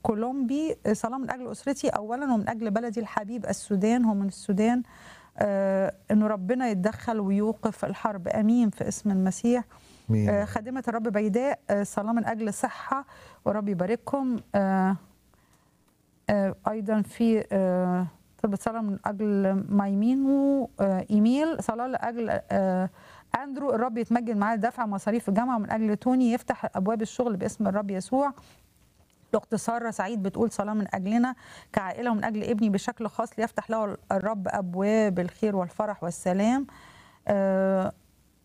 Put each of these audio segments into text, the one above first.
كولومبي صلاه من اجل اسرتي اولا ومن اجل بلدي الحبيب السودان هو من السودان آه، انه ربنا يتدخل ويوقف الحرب امين في اسم المسيح مين آه، خادمه الرب بيداء آه، صلاه من اجل صحه ورب يبارككم آه، آه، ايضا في آه، طلبة صلاه من اجل مايمينو آه، ايميل صلاه لاجل آه، اندرو الرب يتمجد معاه لدفع مصاريف الجامعه ومن اجل توني يفتح ابواب الشغل باسم الرب يسوع الاخت ساره سعيد بتقول صلاه من اجلنا كعائله ومن اجل ابني بشكل خاص ليفتح له الرب ابواب الخير والفرح والسلام آه،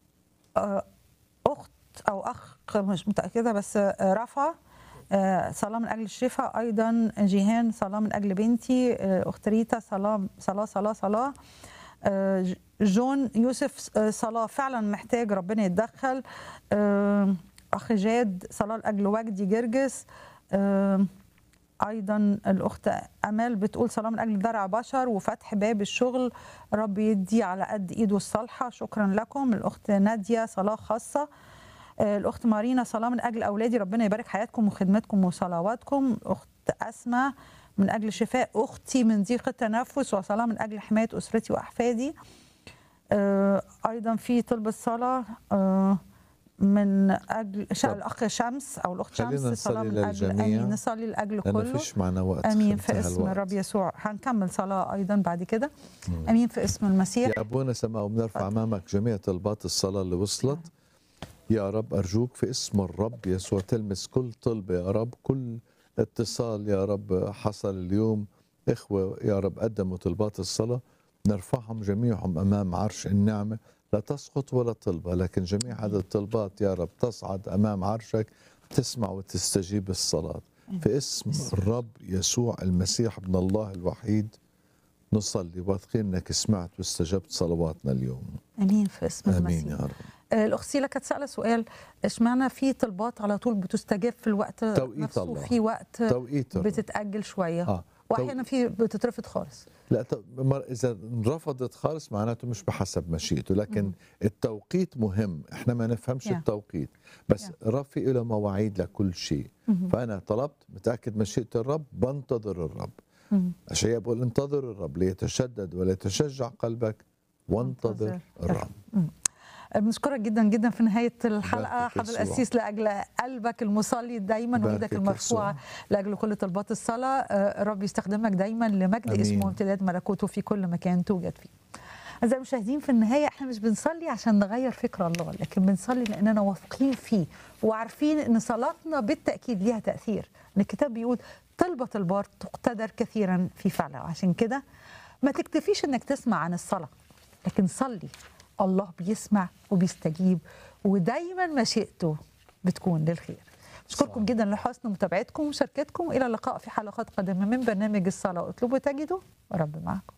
آه، اخت او اخ مش متاكده بس آه، رفا آه، صلاه من اجل الشفاء ايضا جيهان صلاه من اجل بنتي آه، اخت ريتا صلاه صلاه صلاه صلاه آه، ج- جون يوسف آه، صلاه فعلا محتاج ربنا يتدخل آه، اخ جاد صلاه لاجل وجدي جرجس آه، ايضا الاخت امال بتقول صلاه من اجل درع بشر وفتح باب الشغل رب يدي على قد ايده الصالحه شكرا لكم الاخت ناديه صلاه خاصه آه، الاخت مارينا صلاه من اجل اولادي ربنا يبارك حياتكم وخدمتكم وصلواتكم الاخت اسماء من اجل شفاء اختي من ضيق التنفس وصلاه من اجل حمايه اسرتي واحفادي آه، ايضا في طلب الصلاه آه، من اجل شا- طب. الاخ شمس او الاخت خلينا شمس نصلي صلاه من اجل للجميع، امين نصلي لاجل لانه كله فيش معنا وقت امين في انتهى اسم الوقت. الرب يسوع هنكمل صلاه ايضا بعد كده مم. امين في اسم المسيح يا ابونا سماء وبنرفع اتفضل. امامك جميع طلبات الصلاه اللي وصلت يا رب ارجوك في اسم الرب يسوع تلمس كل طلبه يا رب كل اتصال يا رب حصل اليوم اخوه يا رب قدموا طلبات الصلاه نرفعهم جميعهم امام عرش النعمه لا تسقط ولا طلبه لكن جميع هذه الطلبات يا رب تصعد امام عرشك تسمع وتستجيب الصلاه في اسم الرب يسوع المسيح ابن الله الوحيد نصلي واثقين انك سمعت واستجبت صلواتنا اليوم امين في اسم امين المسيح يا رب آه، الاخت سيلا كانت ساله سؤال اشمعنى في طلبات على طول بتستجاب في الوقت توقيت نفسه الله. في وقت توقيت الرب. بتتاجل شويه اه واحيانا في بتترفض خالص لا ت- مر- اذا رفضت خالص معناته مش بحسب مشيئته لكن التوقيت مهم احنا ما نفهمش Yeah. التوقيت بس Yeah. الرب في له مواعيد لكل شيء مهم. فانا طلبت متاكد مشيئه الرب بنتظر الرب مهم. اشياء بقول انتظر الرب ليتشدد وليتشجع قلبك وانتظر وانتظر الرب بنشكرك جدا جدا في نهايه الحلقه بارك حضر يسوع. القسيس لاجل قلبك المصلي دايما بارك وايدك المرفوعه يسوع. لاجل كل طلبات الصلاه آه، الرب يستخدمك دايما لمجد آمين. اسمه وامتداد ملكوته في كل مكان توجد فيه أعزائي المشاهدين في النهاية احنا مش بنصلي عشان نغير فكر الله لكن بنصلي لأننا واثقين فيه وعارفين أن صلاتنا بالتأكيد ليها تأثير إن الكتاب بيقول طلبة البار تقتدر كثيرا في فعلها وعشان كده ما تكتفيش أنك تسمع عن الصلاة لكن صلي الله بيسمع وبيستجيب ودايما مشيئته بتكون للخير أشكركم جدا لحسن متابعتكم ومشاركتكم إلى اللقاء في حلقات قادمة من برنامج الصلاة اطلبوا تجدوا ورب معكم